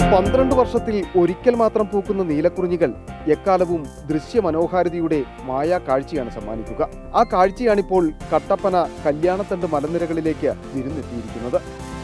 പന്ത്രണ്ട് വർഷത്തിൽ ഒരിക്കൽ മാത്രം പൂക്കുന്ന നീലക്കുറിഞ്ഞികൾ എക്കാലവും ദൃശ്യമനോഹാരിതയുടെ മായാ കാഴ്ചയാണ് സമ്മാനിക്കുക ആ കാഴ്ചയാണിപ്പോൾ കട്ടപ്പന കല്യാണത്തണ്ട് മലനിരകളിലേക്ക് വിരുന്നെത്തിയിരിക്കുന്നത്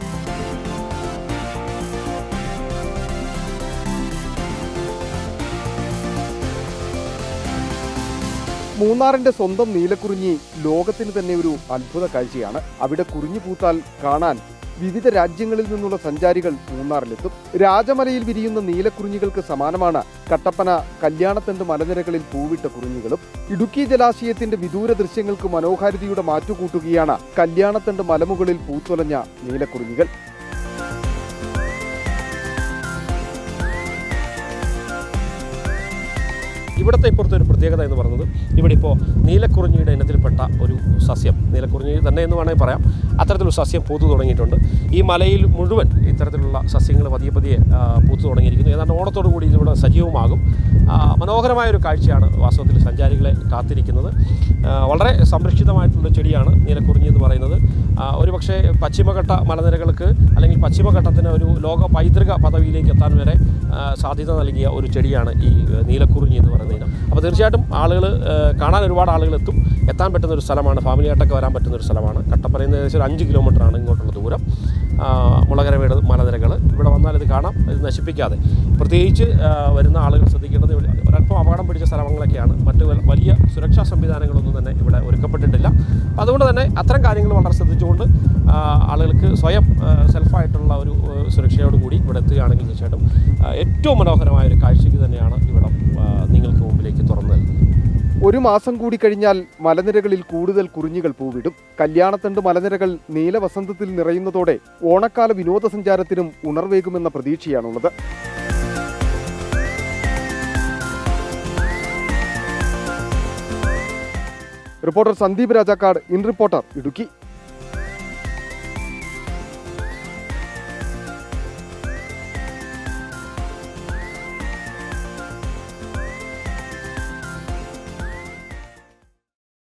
മൂന്നാറിന്റെ സ്വന്തം നീലക്കുറിഞ്ഞി ലോകത്തിന് തന്നെ ഒരു അത്ഭുത കാഴ്ചയാണ് അവിടെ കുറിഞ്ഞി പൂത്താൽ കാണാൻ വിവിധ രാജ്യങ്ങളിൽ നിന്നുള്ള സഞ്ചാരികൾ മൂന്നാറിലെത്തും രാജമലയിൽ വിരിയുന്ന നീലക്കുറിഞ്ഞികൾക്ക് സമാനമാണ് കട്ടപ്പന കല്യാണത്തണ്ട് മലനിരകളിൽ പൂവിട്ട കുറിഞ്ഞികളും ഇടുക്കി ജലാശയത്തിന്റെ വിദൂര ദൃശ്യങ്ങൾക്ക് മനോഹാരിതയുടെ മാറ്റുകൂട്ടുകയാണ് കല്യാണത്തണ്ട് മലമുകളിൽ പൂത്തുലഞ്ഞ നീലക്കുറിഞ്ഞികൾ ഇവിടുത്തെ ഇപ്പുറത്തെ ഒരു പ്രത്യേകത എന്ന് പറയുന്നത് ഇവിടെ ഇപ്പോൾ നീലക്കുറിഞ്ഞിയുടെ ഇനത്തിൽപ്പെട്ട ഒരു സസ്യം നീലക്കുറിഞ്ഞി തന്നെ എന്ന് വേണമെങ്കിൽ പറയാം അത്തരത്തിലൊരു സസ്യം പൂത്തു തുടങ്ങിയിട്ടുണ്ട് ഈ മലയിൽ മുഴുവൻ ഇത്തരത്തിലുള്ള സസ്യങ്ങൾ പതിയെ പതിയെ ആ, പൂത്തു തുടങ്ങിയിരിക്കുന്നു ഏതാണ്ട് ഓണത്തോടു കൂടി ഇതിലൂടെ സജീവമാകും ആ, മനോഹരമായ ഒരു കാഴ്ചയാണ് വാസ്തവത്തിൽ സഞ്ചാരികളെ കാത്തിരിക്കുന്നത് ആ, വളരെ സംരക്ഷിതമായിട്ടുള്ള ചെടിയാണ് നീലക്കുറിഞ്ഞി എന്ന് പറയുന്നത് ആ, ഒരുപക്ഷെ പശ്ചിമഘട്ട മലനിരകൾക്ക് അല്ലെങ്കിൽ പശ്ചിമഘട്ടത്തിന് ഒരു ലോക പൈതൃക പദവിയിലേക്ക് എത്താൻ വരെ ആ, സാധ്യത നൽകിയ ഒരു ചെടിയാണ് ഈ ഏ, നീലക്കുറിഞ്ഞി എന്ന് പറയുന്ന ഇനം അപ്പോൾ തീർച്ചയായിട്ടും ആളുകൾ കാണാൻ ഒരുപാട് ആളുകൾ എത്തും എത്താൻ പറ്റുന്ന ഒരു സ്ഥലമാണ് ഫാമിലിയായിട്ടൊക്കെ വരാൻ പറ്റുന്ന ഒരു സ്ഥലമാണ് കട്ടപ്പനയിൽ നിന്ന് ഏകദേശം ഒരു അഞ്ച് കിലോമീറ്ററാണ് ഇങ്ങോട്ടുള്ള ദൂരം ആ, മുളകരവീട് മലനിരകൾ ഇവിടെ വന്നാൽ ഇത് കാണാം ഇത് നശിപ്പിക്കാതെ പ്രത്യേകിച്ച് ആ, വരുന്ന ആളുകൾ ശ്രദ്ധിക്കേണ്ടത് ഇവിടെ ഒരല്പം അപകടം പിടിച്ച സ്ഥലങ്ങളൊക്കെയാണ് മറ്റ് വൽ- വലിയ സുരക്ഷാ സംവിധാനങ്ങളൊന്നും തന്നെ ഇവിടെ ഒരുക്കപ്പെട്ടിട്ടില്ല അപ്പോൾ അതുകൊണ്ട് തന്നെ അത്തരം കാര്യങ്ങൾ വളരെ ശ്രദ്ധിച്ചുകൊണ്ട് ആ, ആളുകൾക്ക് സ്വയം ആ, സെൽഫായിട്ടുള്ള ഒരു ആ, സുരക്ഷയോടുകൂടി ഇവിടെ എത്തുകയാണെങ്കിൽ തീർച്ചയായിട്ടും ആ, ഏറ്റവും മനോഹരമായ ഒരു കാഴ്ചയ്ക്ക് തന്നെയാണ് ഇവിടെ ആ, നിങ്ങൾക്ക് മുമ്പിലേക്ക് തുറന്നു നൽകുന്നത് ഒരു മാസം കൂടി കഴിഞ്ഞാൽ മലനിരകളിൽ കൂടുതൽ കുറിഞ്ഞികൾ പൂവിടും കല്യാണത്തണ്ട് മലനിരകൾ നീലവസന്തത്തിൽ നിറയുന്നതോടെ ഓണക്കാല വിനോദസഞ്ചാരത്തിനും ഉണർവേകുമെന്ന പ്രതീക്ഷയാണുള്ളത് reporter Sandeep Rajakkad in reporter Idukki